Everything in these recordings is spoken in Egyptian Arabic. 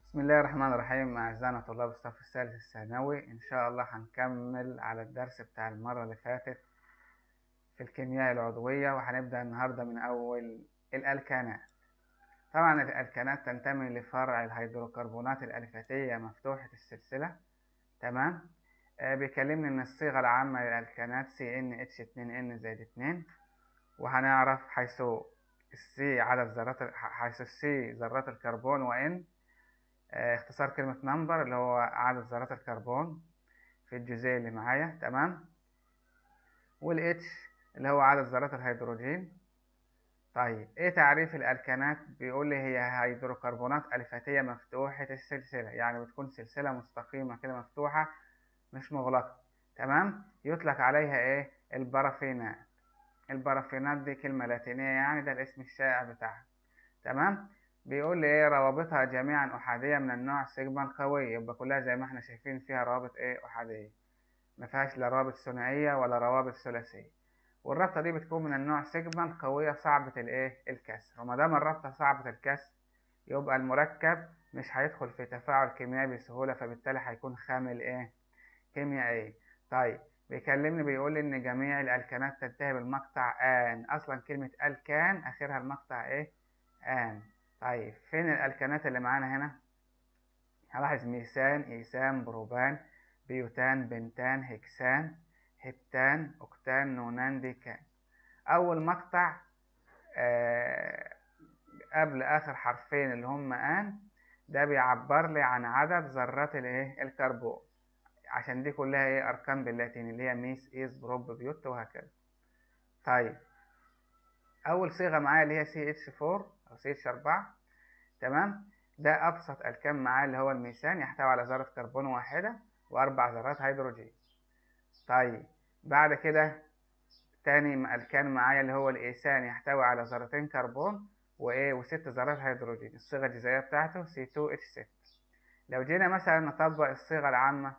بسم الله الرحمن الرحيم أعزائنا طلاب الصف الثالث الثانوي إن شاء الله هنكمل على الدرس بتاع المرة اللي فاتت في الكيمياء العضوية وهنبدأ النهاردة من أول الألكانات طبعا الألكانات تنتمي لفرع الهيدروكربونات الألفاتية مفتوحة السلسلة تمام آه بيكلمني إن الصيغة العامة للألكانات CnH2n زائد 2 وهنعرف حيث السي عدد ذرات حيث السي ذرات الكربون وإن اختصار كلمة نمبر اللي هو عدد ذرات الكربون في الجزيء اللي معايا تمام والاتش اللي هو عدد ذرات الهيدروجين طيب ايه تعريف الالكانات بيقول لي هي هيدروكربونات الفاتية مفتوحة السلسلة يعني بتكون سلسلة مستقيمة كده مفتوحة مش مغلقة تمام يطلق عليها ايه البرافينات البرافينات دي كلمة لاتينية يعني ده الاسم الشائع بتاعها تمام بيقول لي ايه روابطها جميعا احاديه من النوع سيجما قوي يبقى كلها زي ما احنا شايفين فيها روابط ايه احاديه ما فيهاش لا روابط ثنائيه ولا روابط ثلاثيه والرابطه دي بتكون من النوع سيجما قويه صعبه الايه الكسر وما دام الرابطه صعبه الكسر يبقى المركب مش هيدخل في تفاعل كيميائي بسهوله فبالتالي هيكون خامل ايه كيميائي طيب بيكلمني بيقول لي ان جميع الالكانات تنتهي بالمقطع ان اصلا كلمه الكان اخرها المقطع ايه ان طيب فين الالكانات اللي معانا هنا هلاحظ ميثان ايثان بروبان بيوتان بنتان هكسان هبتان اوكتان نونان ديكان اول مقطع آه قبل اخر حرفين اللي هم ان ده بيعبر لي عن عدد ذرات الايه الكربون عشان دي كلها ايه ارقام باللاتيني اللي هي ميس ايز بروب بيوت وهكذا طيب اول صيغه معايا اللي هي سي اتش 4 او سي اتش 4 تمام ده ابسط الكان معاه اللي هو الميثان يحتوي على ذره كربون واحده واربع ذرات هيدروجين طيب بعد كده تاني الكان معايا اللي هو الايثان يحتوي على ذرتين كربون وايه وست ذرات هيدروجين الصيغه الجزيئيه بتاعته C2H6 لو جينا مثلا نطبق الصيغه العامه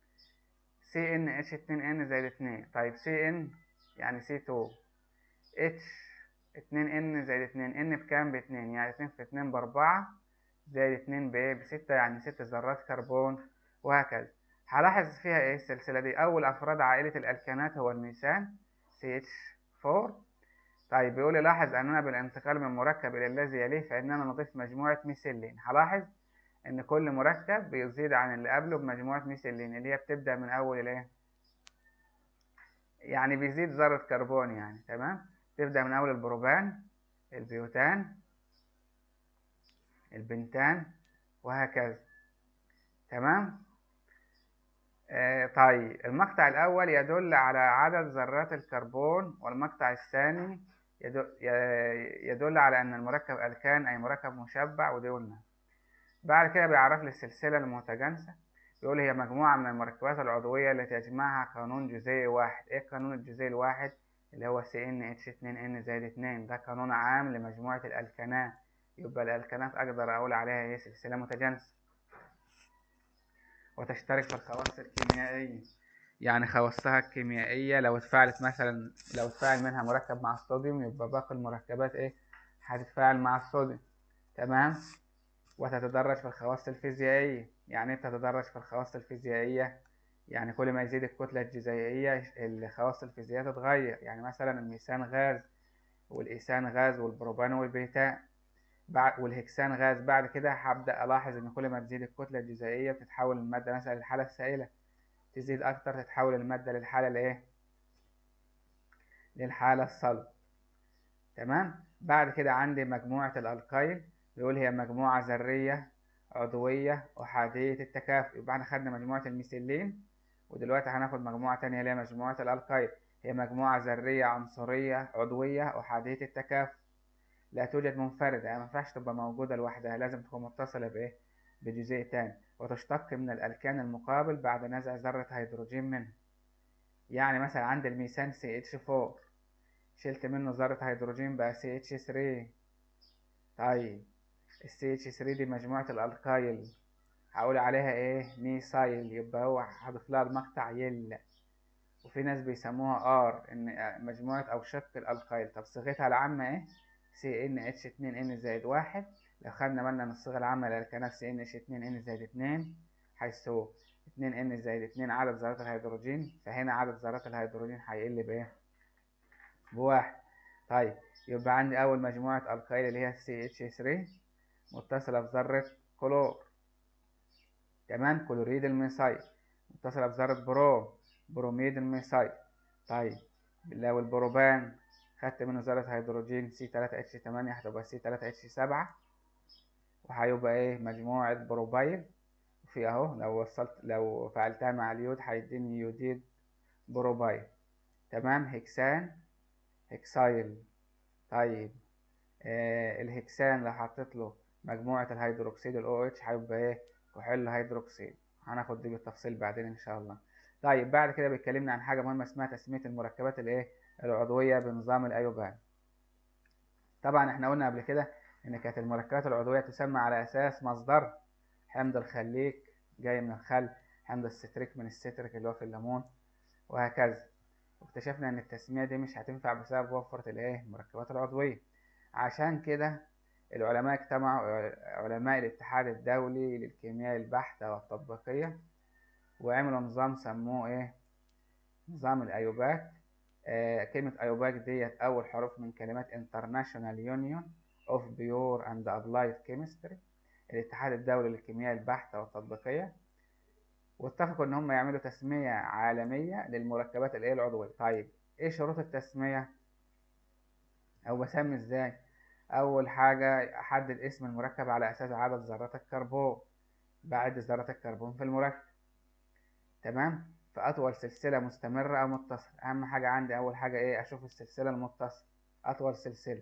CnH2n زائد 2 طيب Cn يعني C2 H 2n زائد 2 n بكام باتنين يعني 2 في 2 بأربعة زائد 2 بايه بستة يعني ست ذرات كربون وهكذا هلاحظ فيها ايه السلسلة دي أول أفراد عائلة الألكانات هو الميثان CH4 طيب بيقول لي لاحظ أننا بالانتقال من مركب إلى الذي يليه فإننا نضيف مجموعة ميثيلين هلاحظ إن كل مركب بيزيد عن اللي قبله بمجموعة ميثيلين اللي هي بتبدأ من أول الايه يعني بيزيد ذرة كربون يعني تمام تبدأ من أول البروبان البيوتان البنتان وهكذا تمام آه طيب المقطع الأول يدل على عدد ذرات الكربون والمقطع الثاني يدل, يدل على أن المركب ألكان أي مركب مشبع ودي قلنا بعد كده بيعرف لي السلسلة المتجانسة بيقول هي مجموعة من المركبات العضوية التي يجمعها قانون جزيئي واحد إيه قانون الجزيء الواحد اللي هو CnH2n زائد 2 ده قانون عام لمجموعة الألكانات يبقى الألكانات أقدر أقول عليها هي سلسلة متجانسة وتشترك في الخواص الكيميائية يعني خواصها الكيميائية لو اتفاعلت مثلا لو اتفاعل منها مركب مع الصوديوم يبقى باقي المركبات ايه هتتفاعل مع الصوديوم تمام وتتدرج في الخواص الفيزيائية يعني ايه تتدرج في الخواص الفيزيائية يعني كل ما يزيد الكتلة الجزيئية الخواص الفيزيائية تتغير يعني مثلا الميثان غاز والإيثان غاز والبروبان والبيتان بعد والهكسان غاز بعد كده هبدأ ألاحظ إن كل ما تزيد الكتلة الجزيئية بتتحول المادة مثلا للحالة السائلة تزيد أكتر تتحول المادة للحالة الإيه؟ للحالة الصلب تمام بعد كده عندي مجموعة الألقايل بيقول هي مجموعة ذرية عضوية أحادية التكافؤ يبقى احنا خدنا مجموعة الميثيلين ودلوقتي هناخد مجموعة تانية اللي هي مجموعة الألقايل هي مجموعة ذرية عنصرية عضوية أحادية التكافؤ لا توجد منفردة يعني مينفعش تبقى موجودة لوحدها لازم تكون متصلة بإيه؟ بجزيء تاني وتشتق من الألكان المقابل بعد نزع ذرة هيدروجين منه يعني مثلا عند الميثان CH4 شلت منه ذرة هيدروجين بقى CH3 طيب ال CH3 دي مجموعة الألقايل هقول عليها ايه ميثايل يبقى هو هضيف لها المقطع يل وفي ناس بيسموها ار ان مجموعة او شق الالقايل طب صيغتها العامة ايه سي ان اتش اتنين ان زائد واحد لو خدنا بالنا من الصيغة العامة للألكانات سي ان اتش اتنين ان زائد اتنين حيث اتنين ان زائد اتنين عدد ذرات الهيدروجين فهنا عدد ذرات الهيدروجين هيقل بايه بواحد طيب يبقى عندي أول مجموعة القايل اللي هي سي اتش 3 متصلة بذرة كلور تمام كلوريد الميثايل متصلة بذرة بروم بروميد الميثايل طيب لو البروبان خدت منه ذرة هيدروجين سي تلاتة اتش تمانية هتبقى سي تلاتة اتش سبعة وهيبقى ايه مجموعة بروبايل وفي اهو لو وصلت لو فعلتها مع اليود هيديني يوديد بروبايل تمام هكسان هكسايل طيب آه الهكسان لو حطيت له مجموعة الهيدروكسيد ال OH هيبقى ايه كحول هيدروكسيد هناخد دي بالتفصيل بعدين ان شاء الله طيب بعد كده بيتكلمنا عن حاجة مهمة اسمها تسمية المركبات الايه العضوية بنظام الايوبان طبعا احنا قلنا قبل كده ان كانت المركبات العضوية تسمى على اساس مصدر حمض الخليك جاي من الخل حمض الستريك من الستريك اللي هو في الليمون وهكذا واكتشفنا ان التسمية دي مش هتنفع بسبب وفرة الايه المركبات العضوية عشان كده العلماء اجتمعوا علماء الاتحاد الدولي للكيمياء البحتة والتطبيقية وعملوا نظام سموه ايه نظام الايوباك آه كلمة ايوباك ديت اول حروف من كلمات International Union of Pure and Applied Chemistry الاتحاد الدولي للكيمياء البحتة والتطبيقية واتفقوا ان هم يعملوا تسمية عالمية للمركبات الايه العضوية طيب ايه شروط التسمية او بسمي ازاي اول حاجة احدد اسم المركب على اساس عدد ذرات الكربون بعد ذرات الكربون في المركب تمام في اطول سلسلة مستمرة او متصلة اهم حاجة عندي اول حاجة ايه اشوف السلسلة المتصلة اطول سلسلة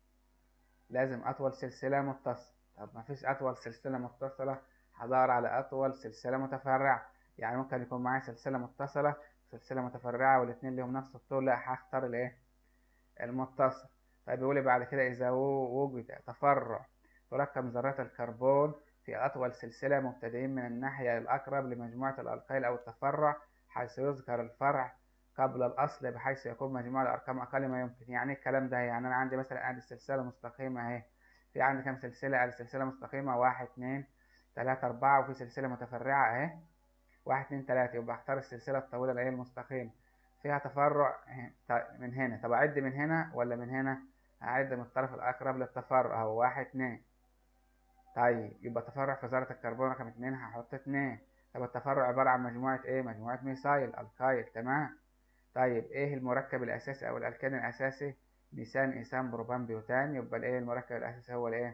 لازم اطول سلسلة متصلة طب مفيش اطول سلسلة متصلة هدور على أطول سلسلة متفرعة يعني ممكن يكون معايا سلسلة متصلة وسلسلة متفرعة والاتنين لهم نفس الطول لا هختار الايه المتصل طيب بيقول لي بعد كده إذا وجد تفرع تركب ذرات الكربون في أطول سلسلة مبتدئين من الناحية الأقرب لمجموعة الألقيل أو التفرع حيث يذكر الفرع قبل الأصل بحيث يكون مجموع الأرقام أقل ما يمكن يعني الكلام ده يعني أنا عندي مثلا عندي سلسلة مستقيمة أهي في عندي كام سلسلة عندي سلسلة مستقيمة واحد اتنين تلاتة أربعة وفي سلسلة متفرعة أهي واحد اتنين تلاتة يبقى أختار السلسلة الطويلة اللي هي المستقيمة فيها تفرع من هنا طب أعد من هنا ولا من هنا؟ أعد من الطرف الأقرب للتفرع أهو واحد اتنين طيب يبقى تفرع في ذرة الكربون رقم اتنين هحط اتنين طب التفرع عبارة عن مجموعة إيه؟ مجموعة ميثايل ألقايل تمام طيب إيه المركب الأساسي أو الألكان الأساسي؟ ميثان إيثان بروبان بيوتان يبقى الإيه المركب الأساسي هو الإيه؟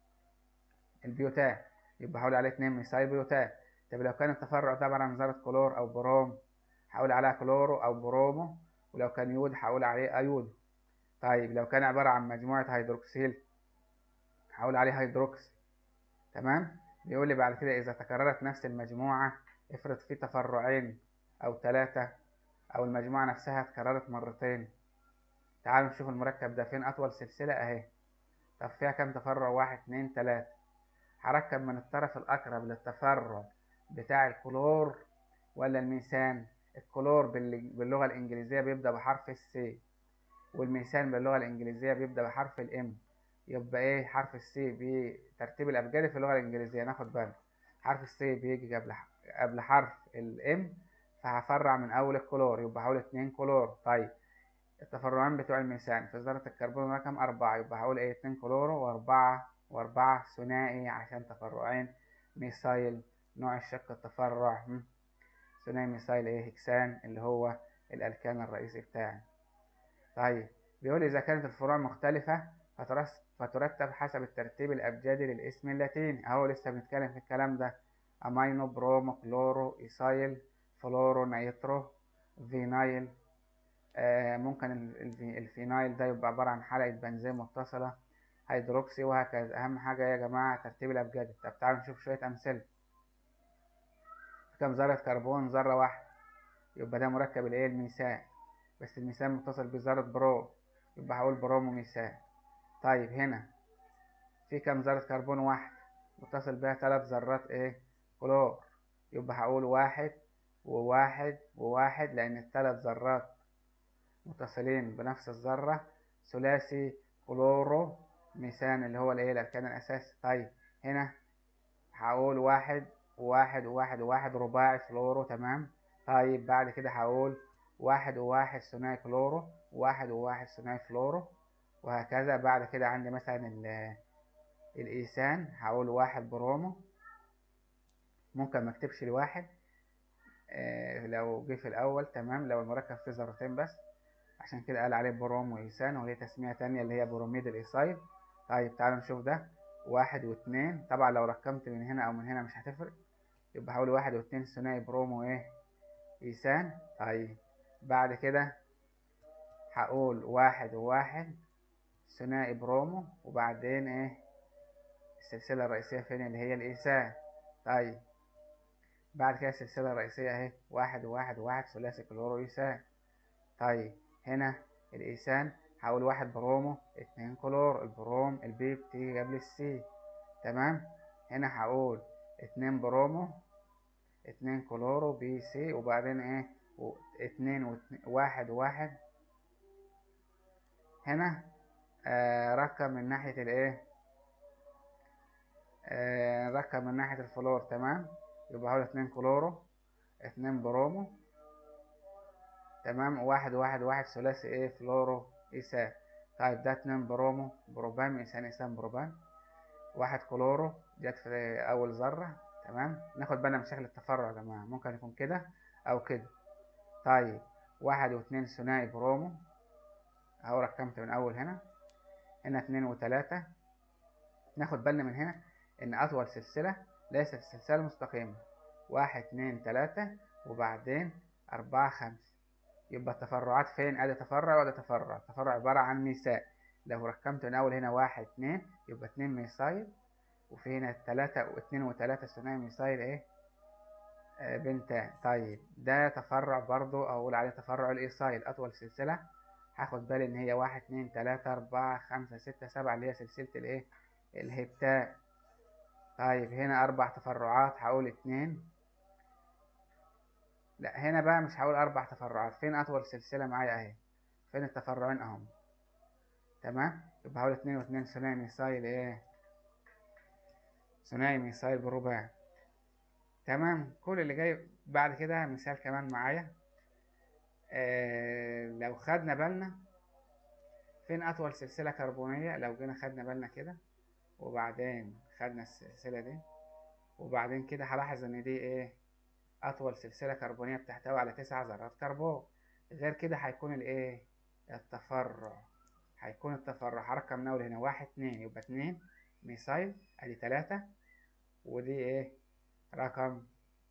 البيوتان يبقى هقول عليه اتنين ميثايل بيوتان طب لو كان التفرع ده عبارة عن ذرة كلور أو بروم هقول عليها كلورو أو برومو ولو كان يود هقول عليه أيودو طيب لو كان عبارة عن مجموعة هيدروكسيل هقول عليه هيدروكسي تمام بيقول لي بعد كده إذا تكررت نفس المجموعة افرض في تفرعين أو ثلاثة أو المجموعة نفسها اتكررت مرتين تعالوا نشوف المركب ده فين أطول سلسلة أهي طب فيها كام تفرع واحد اتنين تلاتة هركب من الطرف الأقرب للتفرع بتاع الكلور ولا الميثان الكلور باللغة الإنجليزية بيبدأ بحرف السي والميثان باللغة الإنجليزية بيبدأ بحرف الإم يبقى إيه حرف السي بترتيب الأبجدي في اللغة الإنجليزية ناخد بالنا حرف السي بيجي قبل قبل حرف الإم فهفرع من أول الكلور يبقى هقول اتنين كلور طيب التفرعين بتوع الميثان في ذرة الكربون رقم أربعة يبقى هقول إيه اتنين كلورو وأربعة وأربعة ثنائي عشان تفرعين ميثايل نوع الشق التفرع ثنائي ميثايل إيه هكسان اللي هو الألكان الرئيسي بتاعي طيب بيقول إذا كانت الفروع مختلفة فترتب حسب الترتيب الأبجدي للاسم اللاتيني أهو لسه بنتكلم في الكلام ده أمينو برومو كلورو إيثايل فلورو نيترو فينايل آه ممكن الفينايل ده يبقى عبارة عن حلقة بنزين متصلة هيدروكسي وهكذا أهم حاجة يا جماعة ترتيب الأبجدي طب تعالوا نشوف شوية أمثلة كم ذرة كربون ذرة واحدة يبقى ده مركب الإيه الميثان بس الميثان متصل بذرة برو يبقى هقول برومو ميثان طيب هنا في كم ذرة كربون واحد متصل بها ثلاث ذرات إيه كلور يبقى هقول واحد وواحد وواحد لأن الثلاث ذرات متصلين بنفس الذرة ثلاثي كلورو ميثان اللي هو الايه الالكان الاساسي طيب هنا هقول واحد وواحد وواحد وواحد رباعي فلورو تمام طيب بعد كده هقول واحد وواحد ثنائي كلورو واحد وواحد ثنائي فلورو وهكذا بعد كده عندي مثلا الإيثان هقول واحد برومو ممكن ما اكتبش الواحد آه لو جه في الأول تمام لو المركب فيه ذرتين بس عشان كده قال عليه برومو إيثان وهي تسمية تانية اللي هي بروميد الإيثايد طيب تعالوا نشوف ده واحد واتنين طبعا لو رقمت من هنا أو من هنا مش هتفرق يبقى هقول واحد واتنين ثنائي برومو إيه إيثان طيب بعد كده هقول واحد وواحد ثنائي برومو وبعدين ايه السلسلة الرئيسية فين اللي هي الإيثان طيب بعد كده السلسلة الرئيسية اهي واحد وواحد وواحد ثلاثي كلورو إيثان طيب هنا الإيثان هقول واحد برومو اتنين كلور البروم البي بتيجي قبل السي تمام هنا هقول اتنين برومو اتنين كلورو بي سي وبعدين ايه اتنين واتنين واحد وواحد هنا آه رقم من ناحية الايه آه رقم من ناحية الفلور تمام يبقى هو اتنين كلورو اتنين برومو تمام واحد واحد واحد ثلاثي ايه فلورو ايثان طيب ده اتنين برومو بروبان ايثان ايثان بروبان واحد كلورو جت في اول ذرة تمام ناخد بالنا من شكل التفرع يا جماعة ممكن يكون كده او كده طيب واحد واتنين ثنائي برومو اهو رقمت من اول هنا هنا اتنين وتلاتة ناخد بالنا من هنا ان اطول سلسلة ليست السلسلة المستقيمة واحد اتنين تلاتة وبعدين اربعة خمسة يبقى التفرعات فين ادي تفرع وادي تفرع التفرع عبارة عن ميثاق لو رقمت من اول هنا واحد اتنين يبقى اتنين ميثايل وفي هنا تلاتة واتنين وتلاتة ثنائي ميثايل ايه آه بنتان طيب ده تفرع برضو اقول عليه تفرع الايثايل اطول سلسلة هاخد بالي ان هي واحد اتنين تلاتة اربعة خمسة ستة سبعة اللي هي سلسلة الايه الهبتاء طيب هنا اربع تفرعات هقول اتنين لا هنا بقى مش هقول اربع تفرعات فين اطول سلسلة معايا اهي فين التفرعين اهم تمام يبقى هقول اتنين واتنين ثنائي ميثايل ايه ثنائي ميثايل برباع تمام كل اللي جاي بعد كده مثال كمان معايا آه لو خدنا بالنا فين أطول سلسلة كربونية لو جينا خدنا بالنا كده وبعدين خدنا السلسلة دي وبعدين كده هلاحظ إن دي إيه أطول سلسلة كربونية بتحتوي على تسع ذرات كربون غير كده هيكون الإيه التفرع هيكون التفرع هرقم من أول هنا واحد اتنين يبقى اتنين ميثايل أدي تلاتة ودي إيه رقم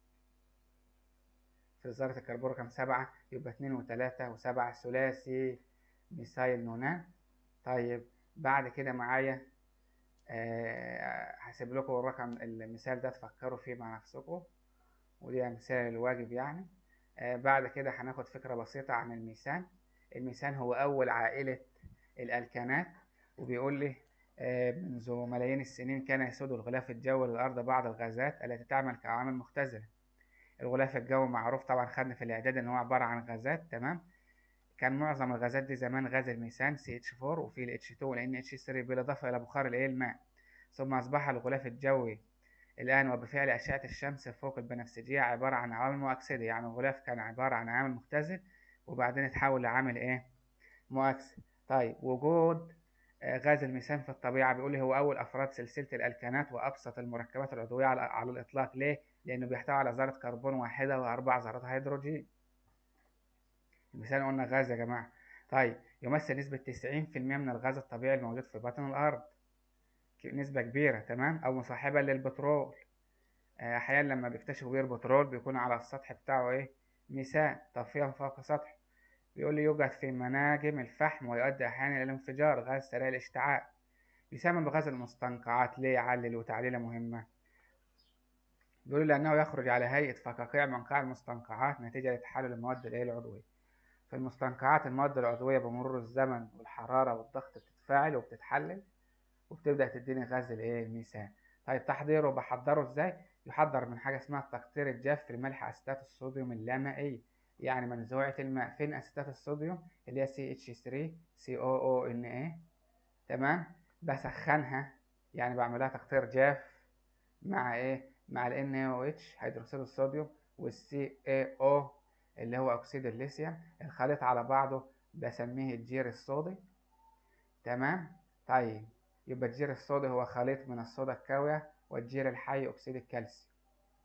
في ذرة الكربون رقم سبعة يبقى اتنين وتلاتة وسبعة ثلاثي ميثايل نونان طيب بعد كده معايا أه هسيب لكم الرقم المثال ده تفكروا فيه مع نفسكم ودي مثال الواجب يعني أه بعد كده هناخد فكرة بسيطة عن الميثان الميثان هو أول عائلة الألكانات وبيقول لي أه منذ ملايين السنين كان يسود الغلاف الجوي للأرض بعض الغازات التي تعمل كعوامل مختزلة الغلاف الجوي معروف طبعا خدنا في الإعداد إن هو عبارة عن غازات تمام كان معظم الغازات دي زمان غاز الميثان CH4 وفي ال H2 وال NH3 بالإضافة إلى بخار الإيه الماء ثم أصبح الغلاف الجوي الآن وبفعل أشعة الشمس فوق البنفسجية عبارة عن عوامل مؤكسدة يعني الغلاف كان عبارة عن عامل مختزل وبعدين اتحول لعامل إيه مؤكسد طيب وجود غاز الميثان في الطبيعة بيقول لي هو أول أفراد سلسلة الألكانات وأبسط المركبات العضوية على, على الإطلاق ليه؟ لأنه بيحتوي على ذرة كربون واحدة وأربع ذرات هيدروجين الميثان قلنا غاز يا جماعة طيب يمثل نسبة تسعين في المية من الغاز الطبيعي الموجود في باطن الأرض نسبة كبيرة تمام أو مصاحبة للبترول أحيانا لما بيكتشفوا بير بترول بيكون على السطح بتاعه إيه ميثان طافيا فوق سطح بيقول لي يوجد في مناجم الفحم ويؤدي أحيانا إلى انفجار غاز سريع الاشتعال يسمى بغاز المستنقعات ليه يعلل وتعليلة مهمة بيقول لأنه يخرج على هيئة فقاقيع من قاع المستنقعات نتيجة لتحلل المواد الإيه العضوية في المستنقعات المواد العضوية بمرور الزمن والحرارة والضغط بتتفاعل وبتتحلل وبتبدأ تديني غاز الإيه الميثان طيب تحضيره بحضره إزاي يحضر من حاجة اسمها التقطير الجاف في الملح أسيتات الصوديوم اللامائية يعني منزوعة الماء فين أسيتات الصوديوم اللي هي CH3 COONA تمام بسخنها يعني بعملها تقطير جاف مع ايه مع ال NaOH هيدروكسيد الصوديوم وال CaO اللي هو اكسيد الليثيوم الخليط على بعضه بسميه الجير الصودي تمام طيب يبقى الجير الصودي هو خليط من الصودا الكاوية والجير الحي اكسيد الكالسيوم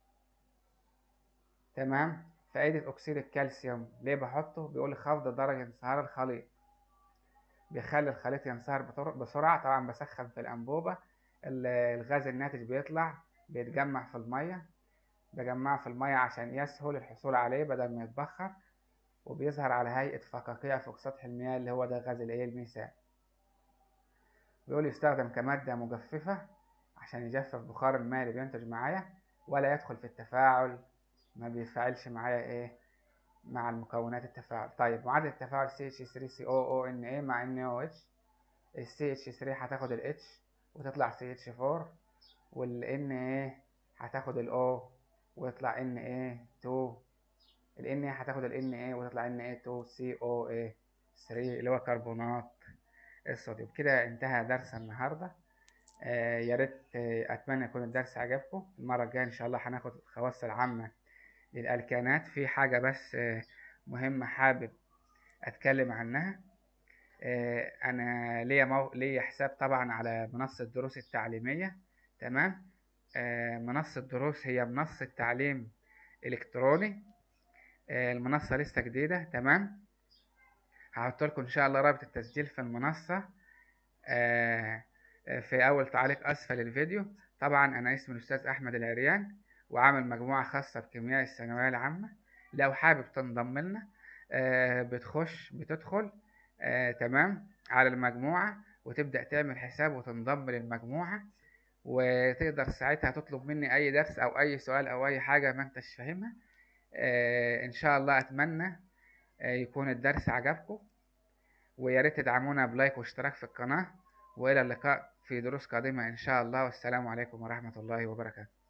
تمام فائدة اكسيد الكالسيوم ليه بحطه بيقول خفض درجة انصهار الخليط بيخلي الخليط ينصهر بسرعة طبعا بسخن في الأنبوبة الغاز الناتج بيطلع بيتجمع في المية بجمعه في المية عشان يسهل الحصول عليه بدل ما يتبخر وبيظهر على هيئة فقاقيع فوق سطح المياه اللي هو ده غاز الايه الميثان بيقول يستخدم كمادة مجففة عشان يجفف بخار الماء اللي بينتج معايا ولا يدخل في التفاعل ما بيفعلش معايا ايه مع المكونات التفاعل طيب معادلة التفاعل CH3COONA مع NaOH ال CH3 هتاخد ال H وتطلع CH4 وال Na هتاخد ال O ويطلع Na2 ال Na هتاخد ال Na وتطلع Na2COA3 اللي هو كربونات الصوديوم كده انتهى درس النهارده آه يا ريت آه اتمنى يكون الدرس عجبكم المره الجايه ان شاء الله هناخد الخواص العامه للالكانات في حاجه بس آه مهمه حابب اتكلم عنها آه انا ليا مو... ليا حساب طبعا على منصه دروس التعليميه تمام آه منصه دروس هي منصه تعليم الكتروني آه المنصه لسه جديده تمام هحط لكم ان شاء الله رابط التسجيل في المنصة في اول تعليق اسفل الفيديو طبعا انا اسمي الاستاذ احمد العريان وعامل مجموعة خاصة بكيمياء الثانوية العامة لو حابب تنضم لنا بتخش بتدخل تمام على المجموعة وتبدأ تعمل حساب وتنضم للمجموعة وتقدر ساعتها تطلب مني اي درس او اي سؤال او اي حاجة ما انتش فاهمها ان شاء الله اتمنى يكون الدرس عجبكم ويا ريت تدعمونا بلايك واشتراك في القناة وإلى اللقاء في دروس قادمة إن شاء الله والسلام عليكم ورحمة الله وبركاته